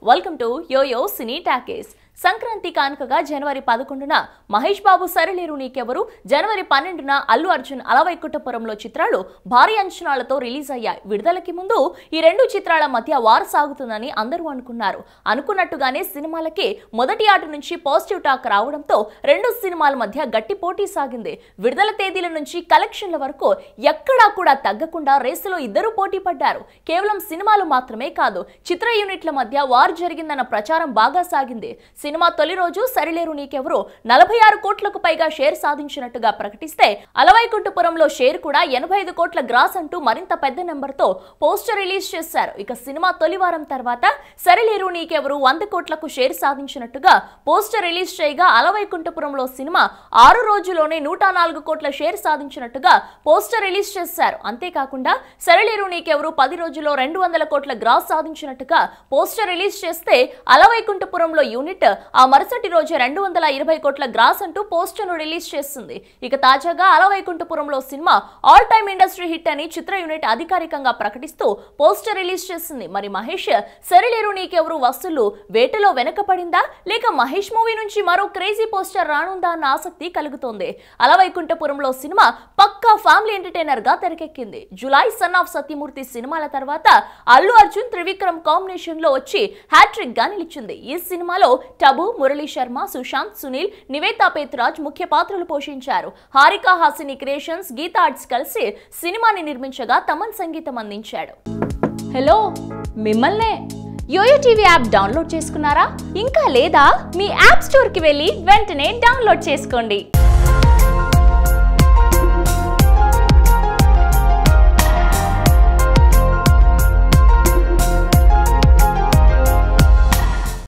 welcome to YoYo Cine Talkies Sankranti కానుకగా జనవరి పదకొండున మహేష్ బాబు సరిలేరు నీకెవరు జనవరి పన్నెండున అల్లు అర్జున్ అలవైకుంఠపురంలో చిత్రాలు భారీ అంచనాలతో రిలీజ్ అయ్యాయి విడుదలకి ముందు ఈ రెండు చిత్రాల మధ్య వార సాగుతుందని అందరూ అనుకున్నారు అనుకున్నట్టుగానే సినిమాలకి మొదటి ఆట నుంచి పాజిటివ్ టాక్ రావడంతో రెండు సినిమాల మధ్య గట్టి పోటీ సాగింది విడుదల తేదీల నుంచి కలెక్షన్ల వరకు ఎక్కడా కూడా తగ్గకుండా రేసులో ఇద్దరు పోటీ పడ్డారు కేవలం సినిమాలు మాత్రమే కాదు చిత్ర యూనిట్ల మధ్య వార్ జరిగిందన్న ప్రచారం బాగా సాగింది సినిమా తొలి రోజు సరిలేరు నీకెవరు నలభై ఆరు కోట్లకు పైగా షేర్ సాధించినట్టుగా ప్రకటిస్తే అలవైకుంఠపురంలో షేర్ కూడా ఎనభై ఐదు కోట్ల గ్రాస్ అంటూ మరింత పెద్ద నెంబర్తో పోస్టర్ రిలీజ్ చేశారు ఇక సినిమా తొలి వారం తర్వాత సరిలేరు నీకెవరు వంద కోట్లకు షేర్ సాధించినట్టుగా పోస్టర్ రిలీజ్ చేయగా అలవైకుంఠపురంలో సినిమా ఆరు రోజుల్లోనే నూట నాలుగు కోట్ల షేర్ సాధించినట్టుగా పోస్టర్ రిలీజ్ చేశారు అంతేకాకుండా సరిలేరు నీకెవరు పది రోజుల్లో రెండు వందల కోట్ల గ్రాస్ సాధించినట్టుగా పోస్టర్ రిలీజ్ చేస్తే అలవైకుంఠపురంలో యూనిట్ ఆ మరుసటి రోజు రెండు వందల ఇరవై కోట్ల గ్రాస్ అంటూ పోస్టర్ను రిలీజ్ చేస్తుంది ఇక తాజాగా అలవైకుంఠపురంలో cinema all time industry hit అని చిత్ర యూనిట్ అధికారికంగా ప్రకటిస్తూ పోస్టర్ రిలీజ్ చేసింది మరి మహేష్ సరిలేరు నీకెవరు వస్తువులు వేటలో వెనకపడిందా లేక మహేష్ మూవీ నుంచి మరో క్రేజీ పోస్టర్ రానుందా అన్న ఆసక్తి కలుగుతోంది అలవైకుంఠపురంలో సినిమా పక్కా ఫ్యామిలీ ఎంటర్టైనర్ గా తెరకెక్కింది జులై సన్ ఆఫ్ సత్యమూర్తి సినిమాల తర్వాత అల్లు అర్జున్ త్రివిక్రమ్ కాంబినేషన్ లో వచ్చి హ్యాట్రిక్ గా నిలిచింది ఈ సినిమాలో టబు మురళీ శర్మ సుశాంత్ సునీల్ నివేతా పేత్రాజ్ ముఖ్య పాత్రలు పోషించారు హారికా హాసిని క్రియేషన్స్ గీతా ఆర్ట్స్ కలిసి సినిమాని నిర్మించగా తమన్ సంగీతం అందించాడు హలో మిమ్మల్నే యోయో టీవీ యాప్ డౌన్లోడ్ చేసుకున్నారా ఇంకా లేదా మీ యాప్ స్టోర్కి వెళ్ళి వెంటనే డౌన్లోడ్ చేసుకోండి